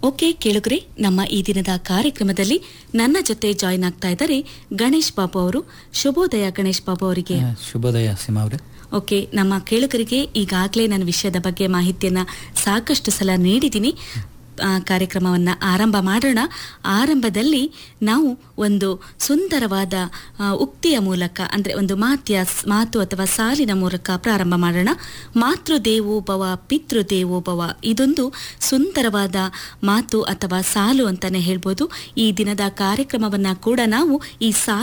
okay ಕೇಳುಗ್ರೆ ನಮ್ಮ ಈ ದಿನದ ಕಾರ್ಯಕ್ರಮದಲ್ಲಿ ನನ್ನ ಜೊತೆ ಜಾಯಿನ್ ಆಗ್ತಾ ಇದ್ದಾರೆ ಗಣೇಶ್ ಬಾಬು ಅವರು ಶುಭೋದಯ ಗಣೇಶ್ ಬಾಬು ಅವರಿಗೆ ಆ, ಶುಭೋದಯ ಸೀಮಾ ಅವರೇ ಓಕೆ ನಮ್ಮ ಕೇಳುಗರಿಗೆ ಈಗಾಗಲೇ ನನ್ನ ವಿಷಯದ ಬಗ್ಗೆ ಮಾಹಿತಿಯನ್ನ ಸಾಕಷ್ಟು ಸಲ ನೀಡಿದ್ದೀನಿ ಆ, ಕಾರ್ಯಕ್ರಮವನ್ನ ಆರಂಭ ಮಾಡೋಣ ಆರಂಭದಲ್ಲಿ ನಾವು ಒಂದು ಸುಂದರವಾದ ಆ, ಉಕ್ತಿಯ ಮೂಲಕ ಅಂದ್ರೆ ಒಂದು ಮಾತ್ಯ ಮಾತು ಅಥವಾ ಸಾಲಿನ ಮೂಲಕ ಪ್ರಾರಂಭ ಮಾಡೋಣ ಮಾತೃದೇವೋ ಭವ ಪಿತೃದೇವೋ ಭವ ಇದೊಂದು ಸುಂದರವಾದ ಮಾತು ಅಥವಾ ಸಾಲು ಅಂತಾನೆ ಹೇಳ್ಬೋದು ಈ ದಿನದ ಕಾರ್ಯಕ್ರಮವನ್ನ ಕೂಡ ನಾವು ಈ ಸಾಲು